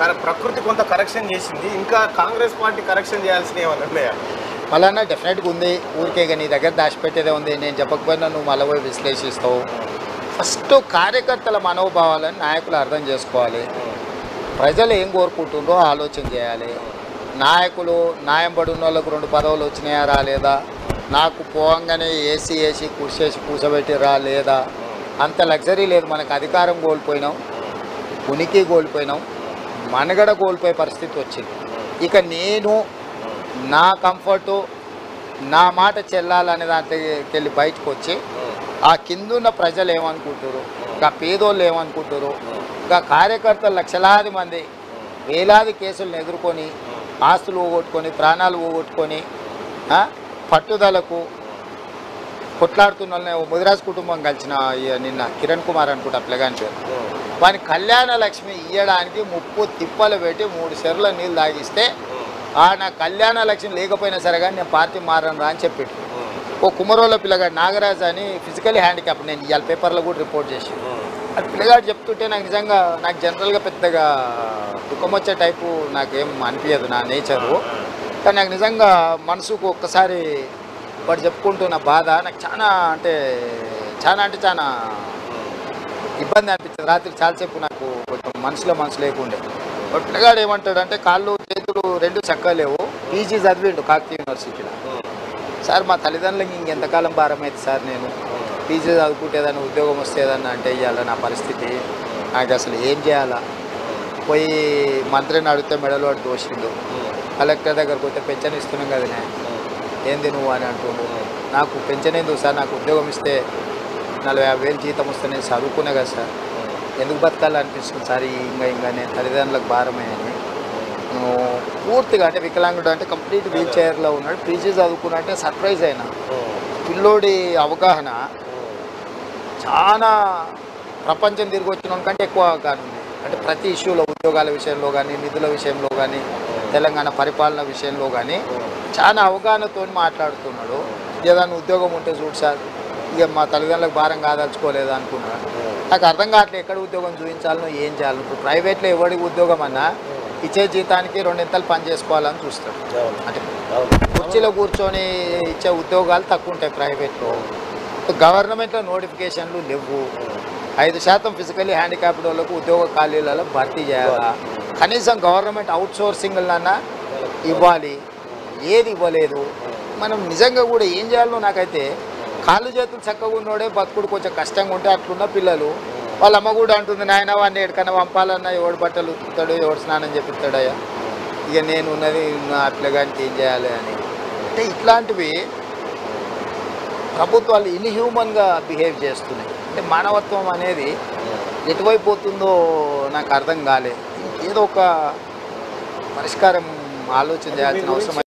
కర- ప్రకృతి కొంత కరెక్షన్ చేసింది ఇంకా కాంగ్రెస్ పార్టీ కరెక్షన్ చేయాల్సిన ఏమన్నా ఉన్నాయా మళ్ళా డెఫినెట్గా ఉంది ఊరికే ఇక నీ దగ్గర దాచిపెట్టేదే ఉంది నేను చెప్పకపోయినా నువ్వు మళ్ళీ పోయి విశ్లేషిస్తావు ఫస్ట్ కార్యకర్తల మనోభావాలను నాయకులు అర్థం చేసుకోవాలి ప్రజలు ఏం కోరుకుంటుందో ఆలోచన చేయాలి నాయకులు న్యాయం పడి ఉన్న వాళ్ళకు రెండు పదవులు వచ్చినాయా రాలేదా నాకు పోవంగానే ఏసీ ఏసీ కుర్చేసి కూర్చోబెట్టిరా లేదా అంత లగ్జరీ లేదు మనకు అధికారం కోల్పోయినాం ఉనికి కోల్పోయినాం మనగడ కోల్పోయే పరిస్థితి వచ్చింది ఇక నేను నా కంఫర్టు నా మాట చెల్లాలనే దాంట్లోకి వెళ్ళి బయటకు వచ్చి ఆ కిందున్న ప్రజలు ఏమనుకుంటారు ఇంకా పేదోళ్ళు ఏమనుకుంటారు ఇంకా కార్యకర్తలు లక్షలాది మంది వేలాది కేసులను ఎదుర్కొని ఆస్తులు పోగొట్టుకొని ప్రాణాలు పోగొట్టుకొని ఆ, పట్టుదలకు కొట్లాడుతున్న వాళ్ళని ఓ ముదిరాజ్ కుటుంబం కలిసిన ఈ నిన్న కిరణ్ కుమార్ అనుకుంటా పిల్లగాని పేరు వాని కళ్యాణ లక్ష్మి ఇయ్యడానికి ముప్పు తిప్పలు పెట్టి మూడు చెరువుల నీళ్ళు తాగిస్తే ఆ నా కళ్యాణ లక్ష్మి లేకపోయినా సరే కానీ నేను పార్టీ మారను రా అని చెప్పాడు ఓ కుమరోళ్ళ పిల్లగాడు నాగరాజ్ అని ఫిజికలీ హ్యాండిక్యాప్ నేను ఇవాళ పేపర్లో కూడా రిపోర్ట్ చేసి అది పిల్లగాడు చెప్తుంటే నాకు నిజంగా నాకు జనరల్గా పెద్దగా దుఃఖం వచ్చే టైపు నాకేం అనిపించదు నా నేచరు కానీ నాకు నిజంగా మనసుకు ఒక్కసారి వాడు చెప్పుకుంటున్న బాధ నాకు చాలా అంటే చాలా అంటే చాలా ఇబ్బంది అనిపించింది రాత్రి చాలాసేపు నాకు కొంచెం మనసులో మనసు లేకుండే వాడు పిల్లగాడు ఏమంటాడంటే కాళ్ళు చేతులు రెండు చక్కగా లేవు పీజీ చదివిండు కాకతీయ యూనివర్సిటీలో సార్ మా తల్లిదండ్రులకి ఇంకెంతకాలం భారం అయితే సార్ నేను పీజీ చదువుకుంటే ఏదైనా ఉద్యోగం వస్తే ఏదన్నా అంటే ఇవ్వాలా నా పరిస్థితి నాకు అసలు ఏం చేయాలా పోయి మంత్రిని అడిగితే మెడలు వాడు దోషిండు కలెక్టర్ దగ్గరకు పోతే పెన్షన్ ఇస్తున్నాం కదా నేను ఏంది నువ్వు అని అంటుండు నాకు పెన్షన్ ఎందుకు సార్ నాకు ఉద్యోగం ఇస్తే నలభై యాభై వేలు జీతం వస్తే నేను చదువుకునే కదా సార్ ఎందుకు బతకాలనిపిస్తుంది సార్ ఈ ఇంకా ఇంకా నేను తల్లిదండ్రులకు భారమయ్యాని నువ్వు పూర్తిగా అంటే వికలాంగుడు అంటే కంప్లీట్ వీల్ చైర్లో ఉన్నాడు పీజీ చదువుకున్నా అంటే సర్ప్రైజ్ అయినా పిల్లోడి అవగాహన చాలా ప్రపంచం తిరిగి వచ్చిన కంటే ఎక్కువ అవగాహన ఉంది అంటే ప్రతి ఇష్యూలో ఉద్యోగాల విషయంలో కానీ నిధుల విషయంలో కానీ తెలంగాణ పరిపాలన విషయంలో కానీ చాలా అవగాహనతో మాట్లాడుతున్నాడు ఏదైనా ఉద్యోగం ఉంటే చూడు సార్ ఇక మా తల్లిదండ్రులకు భారం కాదలుచుకోలేదు అనుకున్నాడు నాకు అర్థం కావట్లేదు ఎక్కడ ఉద్యోగం చూపించాలనో ఏం చేయాలి ఇప్పుడు ప్రైవేట్లో ఎవరికి ఉద్యోగం అన్నా ఇచ్చే జీతానికి రెండింతలు పని చేసుకోవాలని చూస్తాడు అంటే కుర్చీలో కూర్చొని ఇచ్చే ఉద్యోగాలు తక్కువ ఉంటాయి ప్రైవేట్లో గవర్నమెంట్లో నోటిఫికేషన్లు లేవు ఐదు శాతం ఫిజికలీ హ్యాండిక్యాప్డ్ వాళ్ళకు ఉద్యోగ ఖాళీలలో భర్తీ చేయాలా కనీసం గవర్నమెంట్ అవుట్ సోర్సింగ్లన్నా ఇవ్వాలి ఏది ఇవ్వలేదు మనం నిజంగా కూడా ఏం చేయాలో నాకైతే కాళ్ళు చేతులు చక్కగా ఉన్నోడే బతుకుడు కొంచెం కష్టంగా ఉంటే అట్లున్న పిల్లలు వాళ్ళ అమ్మ కూడా అంటుంది నాయన వాడిని ఎక్కడికన్నా పంపాలన్నా ఎవడు బట్టలు ఉతుకుతాడు ఎవడు స్నానం చేపిస్తాడయ్యా ఇక నేను ఉన్నది నా పిల్లగానికి ఏం చేయాలి అని అంటే ఇట్లాంటివి ప్రభుత్వాలు ఇన్హ్యూమన్గా బిహేవ్ చేస్తున్నాయి అంటే మానవత్వం అనేది ఎటువైపు పోతుందో నాకు అర్థం కాలే ఏదో ఒక పరిష్కారం ఆలోచన చేయాల్సిన అవసరం